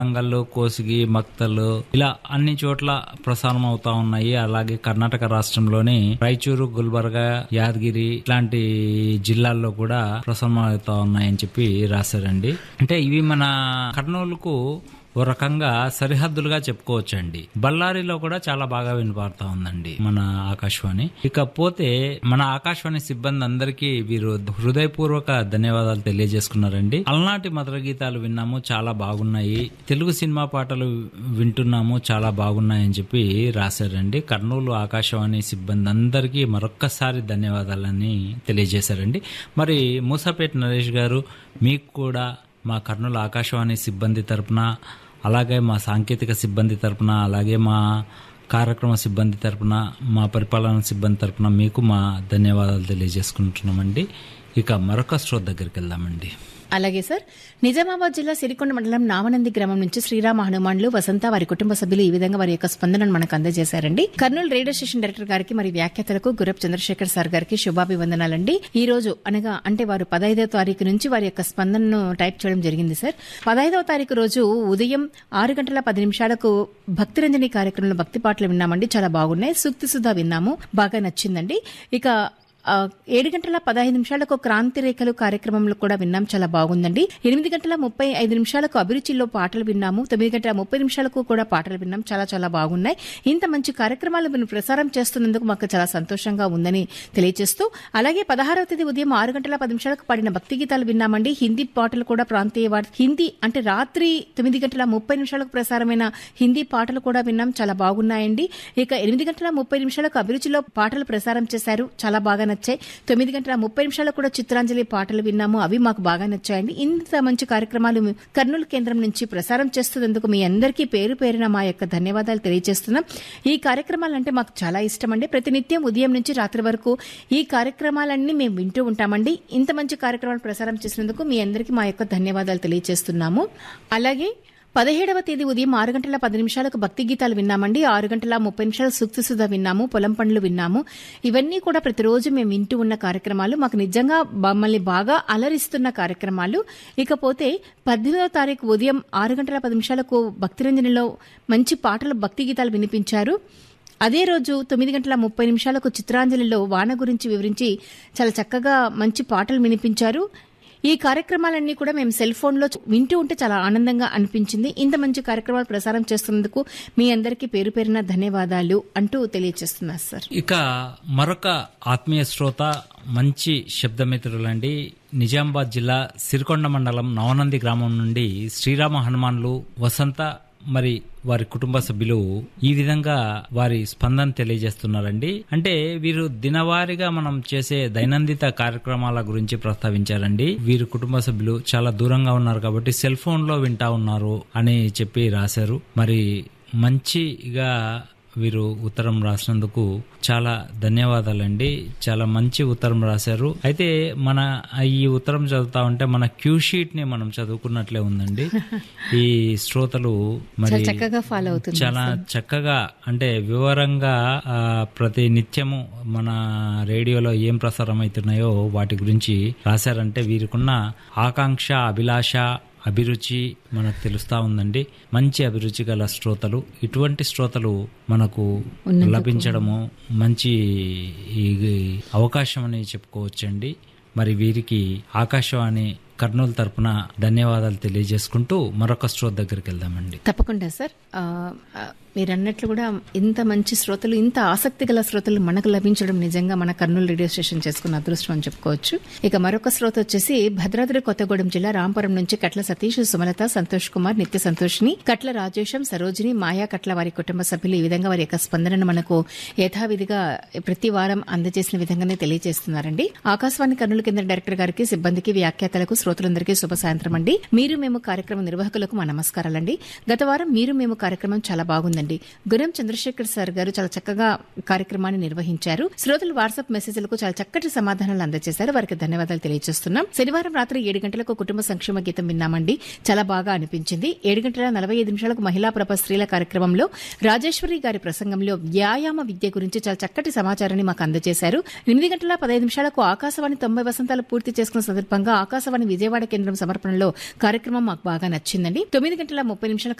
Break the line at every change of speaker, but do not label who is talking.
వరంగల్ కోసిగి మక్తలు ఇలా అన్ని చోట్ల ప్రసారం అవుతా ఉన్నాయి అలాగే కర్ణాటక రాష్ట్రంలోని రాయచూరు గుల్బర్గా యాదగిరి ఇట్లాంటి జిల్లాల్లో కూడా ప్రసారం అవుతా ఉన్నాయని చెప్పి రాశారండి అంటే ఇవి మన కర్నూలుకు ఓ రకంగా సరిహద్దులుగా చెప్పుకోవచ్చండి బళ్ళారిలో కూడా చాలా బాగా వినపడతా ఉందండి మన ఆకాశవాణి ఇకపోతే మన ఆకాశవాణి సిబ్బంది అందరికీ వీరు హృదయపూర్వక ధన్యవాదాలు తెలియజేసుకున్నారండి అలనాటి మధుర గీతాలు విన్నాము చాలా బాగున్నాయి తెలుగు సినిమా పాటలు వింటున్నాము చాలా బాగున్నాయని చెప్పి రాశారండి కర్నూలు ఆకాశవాణి సిబ్బంది అందరికీ మరొక్కసారి ధన్యవాదాలని తెలియజేశారండి మరి మూసాపేట నరేష్ గారు మీకు కూడా మా కర్నూలు ఆకాశవాణి సిబ్బంది తరపున అలాగే మా సాంకేతిక సిబ్బంది తరపున అలాగే మా కార్యక్రమ సిబ్బంది తరపున మా పరిపాలన సిబ్బంది తరపున మీకు మా ధన్యవాదాలు తెలియజేసుకుంటున్నామండి ఇక మరొక స్ట్రోత్ దగ్గరికి వెళ్దామండి
అలాగే సార్ నిజామాబాద్ జిల్లా సిరికొండ మండలం నామనంది గ్రామం నుంచి శ్రీరామ హనుమాన్లు వసంత వారి కుటుంబ సభ్యులు ఈ విధంగా వారి యొక్క స్పందనను మనకు అందజేశారండి కర్నూలు రేడియో స్టేషన్ డైరెక్టర్ గారికి మరి వ్యాఖ్యాతలకు గురప్ చంద్రశేఖర్ సార్ గారికి శుభాభివందనాలండి ఈ రోజు అనగా అంటే వారు పదహైదవ తారీఖు నుంచి వారి యొక్క స్పందనను టైప్ చేయడం జరిగింది సార్ పదహైదవ తారీఖు రోజు ఉదయం ఆరు గంటల పది నిమిషాలకు భక్తిరంజని కార్యక్రమంలో భక్తి పాటలు విన్నామండి చాలా బాగున్నాయి సూక్తి సుధా విన్నాము బాగా నచ్చిందండి ఇక ఆ, ఏడు గంటల పదహైదు నిమిషాలకు క్రాంతి రేఖలు కార్యక్రమంలో కూడా విన్నాం చాలా బాగుందండి ఎనిమిది గంటల ముప్పై ఐదు నిమిషాలకు అభిరుచిలో పాటలు విన్నాము తొమ్మిది గంటల ముప్పై నిమిషాలకు కూడా పాటలు విన్నాం చాలా చాలా బాగున్నాయి ఇంత మంచి కార్యక్రమాలు మీరు ప్రసారం చేస్తున్నందుకు మాకు చాలా సంతోషంగా ఉందని తెలియజేస్తూ అలాగే పదహారవ తేదీ ఉదయం ఆరు గంటల పది నిమిషాలకు పాడిన భక్తి గీతాలు విన్నామండి హిందీ పాటలు కూడా ప్రాంతీయ వార్- హిందీ అంటే రాత్రి తొమ్మిది గంటల ముప్పై నిమిషాలకు ప్రసారమైన హిందీ పాటలు కూడా విన్నాం చాలా బాగున్నాయండి ఇక ఎనిమిది గంటల ముప్పై నిమిషాలకు అభిరుచిలో పాటలు ప్రసారం చేశారు చాలా బాగా నచ్చాయి తొమ్మిది గంటల ముప్పై నిమిషాలకు కూడా చిత్రాంజలి పాటలు విన్నాము అవి మాకు బాగా నచ్చాయండి ఇంత మంచి కార్యక్రమాలు కర్నూలు కేంద్రం నుంచి ప్రసారం చేస్తున్నందుకు మీ అందరికీ పేరు పేరున మా యొక్క ధన్యవాదాలు తెలియజేస్తున్నాం ఈ కార్యక్రమాలంటే మాకు చాలా ఇష్టం అండి ప్రతినిత్యం ఉదయం నుంచి రాత్రి వరకు ఈ కార్యక్రమాలన్నీ మేము వింటూ ఉంటామండి ఇంత మంచి కార్యక్రమాలు ప్రసారం చేసినందుకు మీ అందరికీ మా యొక్క ధన్యవాదాలు తెలియజేస్తున్నాము అలాగే పదిహేడవ తేదీ ఉదయం ఆరు గంటల పది నిమిషాలకు భక్తి గీతాలు విన్నామండి ఆరు గంటల ముప్పై నిమిషాలు సూక్తి సుధ విన్నాము పొలం పండ్లు విన్నాము ఇవన్నీ కూడా ప్రతిరోజు మేము వింటూ ఉన్న కార్యక్రమాలు మాకు నిజంగా మమ్మల్ని బాగా అలరిస్తున్న కార్యక్రమాలు ఇకపోతే పద్దెనిమిదవ తారీఖు ఉదయం ఆరు గంటల పది నిమిషాలకు భక్తిరంజనిలో మంచి పాటలు భక్తి గీతాలు వినిపించారు అదే రోజు తొమ్మిది గంటల ముప్పై నిమిషాలకు చిత్రాంజలిలో వాన గురించి వివరించి చాలా చక్కగా మంచి పాటలు వినిపించారు ఈ కార్యక్రమాలన్నీ కూడా మేము సెల్ ఫోన్లో వింటూ ఉంటే చాలా ఆనందంగా అనిపించింది ఇంత మంచి కార్యక్రమాలు ప్రసారం చేస్తున్నందుకు మీ అందరికీ పేరు పేరున ధన్యవాదాలు అంటూ తెలియజేస్తున్నారు సార్
ఇక మరొక ఆత్మీయ శ్రోత మంచి శబ్దమిత్రులండి నిజామాబాద్ జిల్లా సిరికొండ మండలం నవనంది గ్రామం నుండి శ్రీరామ హనుమాన్లు వసంత మరి వారి కుటుంబ సభ్యులు ఈ విధంగా వారి స్పందన తెలియజేస్తున్నారండి అంటే వీరు దినవారీగా మనం చేసే దైనందిత కార్యక్రమాల గురించి ప్రస్తావించారండి వీరి కుటుంబ సభ్యులు చాలా దూరంగా ఉన్నారు కాబట్టి సెల్ ఫోన్ లో వింటా ఉన్నారు అని చెప్పి రాశారు మరి మంచిగా వీరు ఉత్తరం రాసినందుకు చాలా ధన్యవాదాలండి చాలా మంచి ఉత్తరం రాశారు అయితే మన ఈ ఉత్తరం చదువుతా ఉంటే మన క్యూ షీట్ ని మనం చదువుకున్నట్లే ఉందండి ఈ శ్రోతలు మరి
చాలా చక్కగా ఫాలో అవుతుంది
చాలా చక్కగా అంటే వివరంగా ఆ, ప్రతి నిత్యము మన రేడియోలో ఏం ప్రసారం అవుతున్నాయో వాటి గురించి రాశారంటే వీరికున్న ఆకాంక్ష అభిలాష అభిరుచి మనకు తెలుస్తా ఉందండి మంచి అభిరుచి గల శ్రోతలు ఇటువంటి శ్రోతలు మనకు లభించడము మంచి ఈ అవకాశం అని చెప్పుకోవచ్చండి మరి వీరికి ఆకాశవాణి కర్నూలు తరపున ధన్యవాదాలు తెలియజేసుకుంటూ మరొక శ్రోత దగ్గరికి వెళ్దామండి
తప్పకుండా సార్ ఆ, ఆ, మీరు అన్నట్లు కూడా ఇంత మంచి శ్రోతలు ఇంత ఆసక్తి గల శ్రోతలు మనకు లభించడం నిజంగా మన కర్నూలు రేడియో స్టేషన్ చేసుకున్న అదృష్టం అని చెప్పుకోవచ్చు ఇక మరొక శ్రోత వచ్చేసి భద్రాద్రి కొత్తగూడెం జిల్లా రాంపురం నుంచి కట్ల సతీష్ సుమలత సంతోష్ కుమార్ నిత్య సంతోషిని కట్ల రాజేశం సరోజిని మాయా కట్ల వారి కుటుంబ సభ్యులు ఈ విధంగా వారి యొక్క స్పందనను మనకు యథావిధిగా ప్రతి వారం అందజేసిన విధంగానే తెలియజేస్తున్నారండి ఆకాశవాణి కర్నూలు కేంద్ర డైరెక్టర్ గారికి సిబ్బందికి వ్యాఖ్యాతలకు శ్రోతలందరికీ శుభ సాయంత్రం అండి మీరు మేము కార్యక్రమ నిర్వాహకులకు మా నమస్కారాలండి గత వారం మీరు మేము కార్యక్రమం చాలా బాగుందండి గురం చంద్రశేఖర్ సార్ గారు చాలా చక్కగా కార్యక్రమాన్ని నిర్వహించారు శ్రోతలు వాట్సాప్ మెసేజ్లకు చాలా చక్కటి సమాధానాలు అందజేశారు వారికి ధన్యవాదాలు తెలియజేస్తున్నాం శనివారం రాత్రి ఏడు గంటలకు కుటుంబ సంక్షేమ గీతం విన్నామండి చాలా బాగా అనిపించింది ఏడు గంటల నలభై ఐదు నిమిషాలకు మహిళా ప్రభ స్త్రీల కార్యక్రమంలో రాజేశ్వరి గారి ప్రసంగంలో వ్యాయామ విద్య గురించి చాలా చక్కటి సమాచారాన్ని మాకు అందజేశారు ఎనిమిది గంటల పదహైదు నిమిషాలకు ఆకాశవాణి తొంభై వసంతాలు పూర్తి చేసుకున్న సందర్భంగా ఆకాశవాణి విజయ విజయవాడ కేంద్రం సమర్పణలో కార్యక్రమం మాకు బాగా నచ్చిందండి తొమ్మిది గంటల ముప్పై నిమిషాల